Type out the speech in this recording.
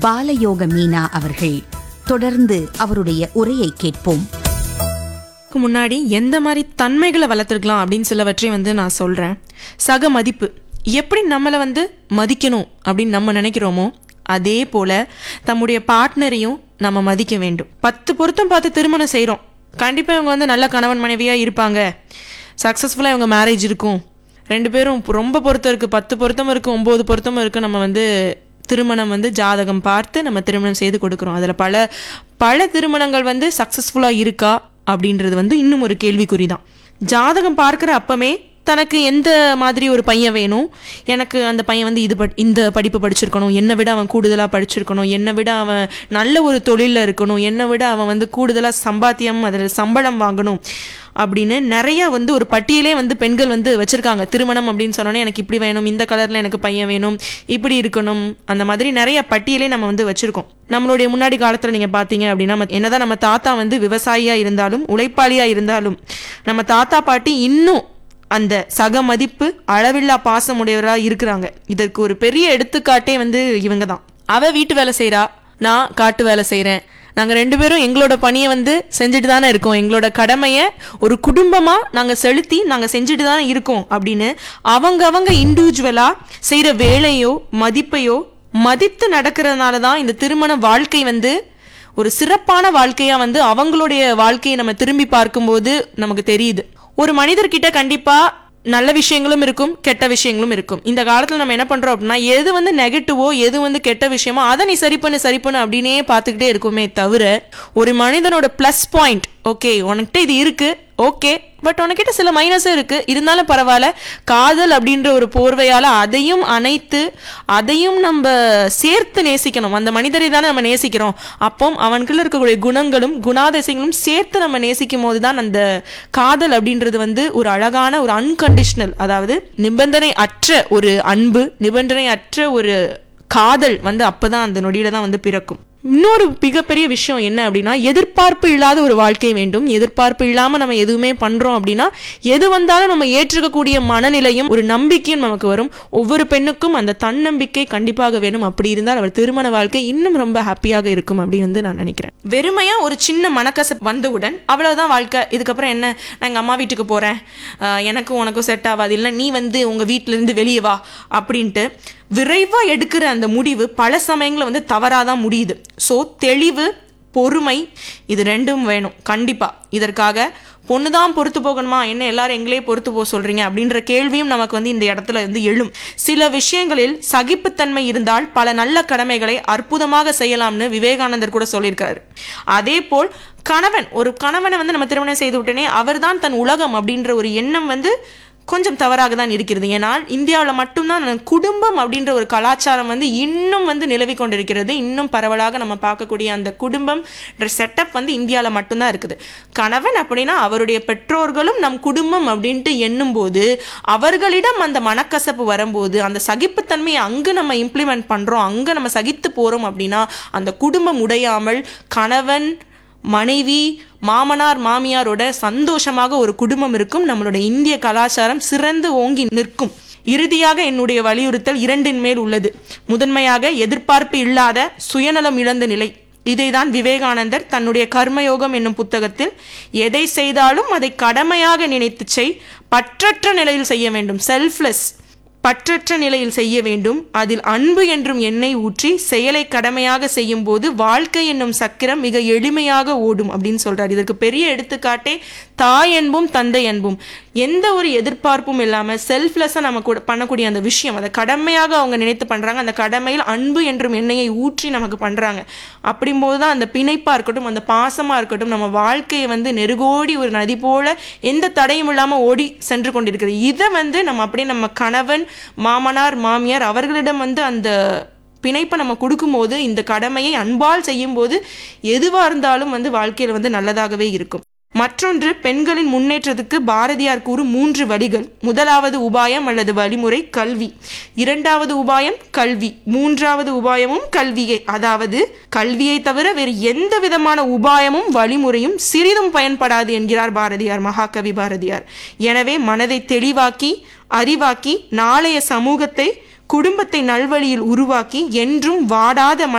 பாலயோக மீனா அவர்கள் தொடர்ந்து அவருடைய உரையை கேட்போம் இதுக்கு முன்னாடி எந்த மாதிரி தன்மைகளை வளர்த்துருக்கலாம் அப்படின்னு சிலவற்றை வந்து நான் சொல்கிறேன் சக மதிப்பு எப்படி நம்மளை வந்து மதிக்கணும் அப்படின்னு நம்ம நினைக்கிறோமோ அதே போல் தம்முடைய பார்ட்னரையும் நம்ம மதிக்க வேண்டும் பத்து பொருத்தம் பார்த்து திருமணம் செய்கிறோம் கண்டிப்பாக இவங்க வந்து நல்ல கணவன் மனைவியாக இருப்பாங்க சக்ஸஸ்ஃபுல்லாக இவங்க மேரேஜ் இருக்கும் ரெண்டு பேரும் ரொம்ப பொருத்தம் இருக்குது பத்து பொருத்தம் இருக்குது ஒம்பது பொருத்தமும் இருக்குது நம்ம வந்து திருமணம் வந்து ஜாதகம் பார்த்து நம்ம திருமணம் செய்து கொடுக்குறோம் அதில் பல பல திருமணங்கள் வந்து சக்ஸஸ்ஃபுல்லாக இருக்கா அப்படின்றது வந்து இன்னும் ஒரு கேள்விக்குறி தான் ஜாதகம் பார்க்குற அப்பமே தனக்கு எந்த மாதிரி ஒரு பையன் வேணும் எனக்கு அந்த பையன் வந்து இது பட் இந்த படிப்பு படிச்சிருக்கணும் என்னை விட அவன் கூடுதலாக படிச்சிருக்கணும் என்னை விட அவன் நல்ல ஒரு தொழிலில் இருக்கணும் என்னை விட அவன் வந்து கூடுதலாக சம்பாத்தியம் அதில் சம்பளம் வாங்கணும் அப்படின்னு நிறைய வந்து ஒரு பட்டியலே வந்து பெண்கள் வந்து வச்சிருக்காங்க திருமணம் அப்படின்னு சொன்னோன்னே எனக்கு இப்படி வேணும் இந்த கலரில் எனக்கு பையன் வேணும் இப்படி இருக்கணும் அந்த மாதிரி நிறைய பட்டியலே நம்ம வந்து வச்சிருக்கோம் நம்மளுடைய முன்னாடி காலத்தில் நீங்கள் பார்த்தீங்க அப்படின்னா ம- என்னதான் நம்ம தாத்தா வந்து விவசாயியாக இருந்தாலும் உழைப்பாளியாக இருந்தாலும் நம்ம தாத்தா பாட்டி இன்னும் அந்த சக மதிப்பு அளவில்லா பாசமுடையவரா இருக்கிறாங்க இதற்கு ஒரு பெரிய எடுத்துக்காட்டே வந்து இவங்க தான் அவ வீட்டு வேலை செய்றா நான் காட்டு வேலை செய்றேன் நாங்க ரெண்டு பேரும் எங்களோட பணியை வந்து செஞ்சுட்டு தானே இருக்கோம் எங்களோட கடமையை ஒரு குடும்பமா நாங்க செலுத்தி நாங்க செஞ்சுட்டு தானே இருக்கோம் அப்படின்னு அவங்க அவங்க இண்டிவிஜுவலா செய்யற வேலையோ மதிப்பையோ மதித்து நடக்கிறதுனால தான் இந்த திருமண வாழ்க்கை வந்து ஒரு சிறப்பான வாழ்க்கையா வந்து அவங்களுடைய வாழ்க்கையை நம்ம திரும்பி பார்க்கும்போது நமக்கு தெரியுது ஒரு மனிதர்கிட்ட கண்டிப்பா நல்ல விஷயங்களும் இருக்கும் கெட்ட விஷயங்களும் இருக்கும் இந்த காலத்துல நம்ம என்ன பண்றோம் அப்படின்னா எது வந்து நெகட்டிவோ எது வந்து கெட்ட விஷயமோ அதை நீ சரி பண்ணு சரி பண்ணு அப்படின்னே பார்த்துக்கிட்டே இருக்குமே தவிர ஒரு மனிதனோட ப்ளஸ் பாயிண்ட் ஓகே உனக்கிட்ட இது இருக்கு ஓகே பட் உனக்கிட்ட சில மைனஸும் இருக்கு இருந்தாலும் பரவாயில்ல காதல் அப்படின்ற ஒரு போர்வையால அதையும் அணைத்து அதையும் நம்ம சேர்த்து நேசிக்கணும் அந்த மனிதரை தானே நம்ம நேசிக்கிறோம் அப்போ அவனுக்குள்ள இருக்கக்கூடிய குணங்களும் குணாதிசயங்களும் சேர்த்து நம்ம நேசிக்கும் போது தான் அந்த காதல் அப்படின்றது வந்து ஒரு அழகான ஒரு அன்கண்டிஷனல் அதாவது நிபந்தனை அற்ற ஒரு அன்பு நிபந்தனை அற்ற ஒரு காதல் வந்து அப்பதான் அந்த நொடியில தான் வந்து பிறக்கும் இன்னொரு மிகப்பெரிய விஷயம் என்ன அப்படின்னா எதிர்பார்ப்பு இல்லாத ஒரு வாழ்க்கை வேண்டும் எதிர்பார்ப்பு இல்லாம நம்ம எதுவுமே பண்றோம் அப்படின்னா எது வந்தாலும் நம்ம ஏற்றுக்கக்கூடிய மனநிலையும் ஒரு நம்பிக்கையும் நமக்கு வரும் ஒவ்வொரு பெண்ணுக்கும் அந்த தன்னம்பிக்கை கண்டிப்பாக வேணும் அப்படி இருந்தால் அவர் திருமண வாழ்க்கை இன்னும் ரொம்ப ஹாப்பியாக இருக்கும் அப்படின்னு வந்து நான் நினைக்கிறேன் வெறுமையா ஒரு சின்ன மனக்கசப்பு வந்தவுடன் அவ்வளவுதான் வாழ்க்கை இதுக்கப்புறம் என்ன நான் எங்க அம்மா வீட்டுக்கு போறேன் ஆஹ் எனக்கும் உனக்கும் செட் ஆகாது இல்லை நீ வந்து உங்க வீட்டுல இருந்து வெளியே வா அப்படின்ட்டு விரைவா எடுக்கிற அந்த முடிவு பல சமயங்களில் வந்து தவறாதான் முடியுது ஸோ தெளிவு பொறுமை இது ரெண்டும் வேணும் கண்டிப்பா இதற்காக பொண்ணு தான் பொறுத்து போகணுமா என்ன எல்லாரும் எங்களே பொறுத்து போக சொல்றீங்க அப்படின்ற கேள்வியும் நமக்கு வந்து இந்த இடத்துல வந்து எழும் சில விஷயங்களில் சகிப்புத்தன்மை இருந்தால் பல நல்ல கடமைகளை அற்புதமாக செய்யலாம்னு விவேகானந்தர் கூட சொல்லியிருக்காரு அதே போல் கணவன் ஒரு கணவனை வந்து நம்ம திருமணம் செய்து விட்டனே அவர்தான் தன் உலகம் அப்படின்ற ஒரு எண்ணம் வந்து கொஞ்சம் தவறாக தான் இருக்கிறது ஏனால் இந்தியாவில் மட்டும்தான் அந்த குடும்பம் அப்படின்ற ஒரு கலாச்சாரம் வந்து இன்னும் வந்து நிலவி கொண்டிருக்கிறது இன்னும் பரவலாக நம்ம பார்க்கக்கூடிய அந்த குடும்பம் செட்டப் வந்து இந்தியாவில் மட்டும்தான் இருக்குது கணவன் அப்படின்னா அவருடைய பெற்றோர்களும் நம் குடும்பம் அப்படின்ட்டு எண்ணும்போது அவர்களிடம் அந்த மனக்கசப்பு வரும்போது அந்த சகிப்புத்தன்மையை அங்கு நம்ம இம்ப்ளிமெண்ட் பண்ணுறோம் அங்கே நம்ம சகித்து போகிறோம் அப்படின்னா அந்த குடும்பம் உடையாமல் கணவன் மனைவி மாமனார் மாமியாரோட சந்தோஷமாக ஒரு குடும்பம் இருக்கும் நம்மளோட இந்திய கலாச்சாரம் சிறந்து ஓங்கி நிற்கும் இறுதியாக என்னுடைய வலியுறுத்தல் இரண்டின் மேல் உள்ளது முதன்மையாக எதிர்பார்ப்பு இல்லாத சுயநலம் இழந்த நிலை இதைதான் விவேகானந்தர் தன்னுடைய கர்மயோகம் என்னும் புத்தகத்தில் எதை செய்தாலும் அதை கடமையாக நினைத்துச் செய் பற்றற்ற நிலையில் செய்ய வேண்டும் செல்ஃப்லெஸ் பற்றற்ற நிலையில் செய்ய வேண்டும் அதில் அன்பு என்றும் எண்ணெய் ஊற்றி செயலை கடமையாக செய்யும் போது வாழ்க்கை என்னும் சக்கரம் மிக எளிமையாக ஓடும் அப்படின்னு சொல்றாரு இதற்கு பெரிய எடுத்துக்காட்டே தாய் அன்பும் தந்தை அன்பும் எந்த ஒரு எதிர்பார்ப்பும் இல்லாம செல்ஃப்லெஸ்ஸாக நம்ம கூட பண்ணக்கூடிய அந்த விஷயம் அதை கடமையாக அவங்க நினைத்து பண்றாங்க அந்த கடமையில் அன்பு என்றும் எண்ணெயை ஊற்றி நமக்கு பண்றாங்க அப்படிம்போது தான் அந்த பிணைப்பா இருக்கட்டும் அந்த பாசமா இருக்கட்டும் நம்ம வாழ்க்கையை வந்து நெருகோடி ஒரு நதி போல எந்த தடையும் இல்லாம ஓடி சென்று கொண்டிருக்கிறது இதை வந்து நம்ம அப்படியே நம்ம கணவன் மாமனார் மாமியார் அவர்களிடம் வந்து அந்த பிணைப்பை நம்ம கொடுக்கும்போது இந்த கடமையை அன்பால் செய்யும்போது எதுவாக இருந்தாலும் வந்து வாழ்க்கையில் வந்து நல்லதாகவே இருக்கும் மற்றொன்று பெண்களின் முன்னேற்றத்துக்கு பாரதியார் கூறும் மூன்று வழிகள் முதலாவது உபாயம் அல்லது வழிமுறை கல்வி இரண்டாவது உபாயம் கல்வி மூன்றாவது உபாயமும் கல்வியே அதாவது கல்வியை தவிர வேறு எந்த விதமான உபாயமும் வழிமுறையும் சிறிதும் பயன்படாது என்கிறார் பாரதியார் மகாகவி பாரதியார் எனவே மனதை தெளிவாக்கி அறிவாக்கி நாளைய சமூகத்தை குடும்பத்தை நல்வழியில் உருவாக்கி என்றும் வாடாத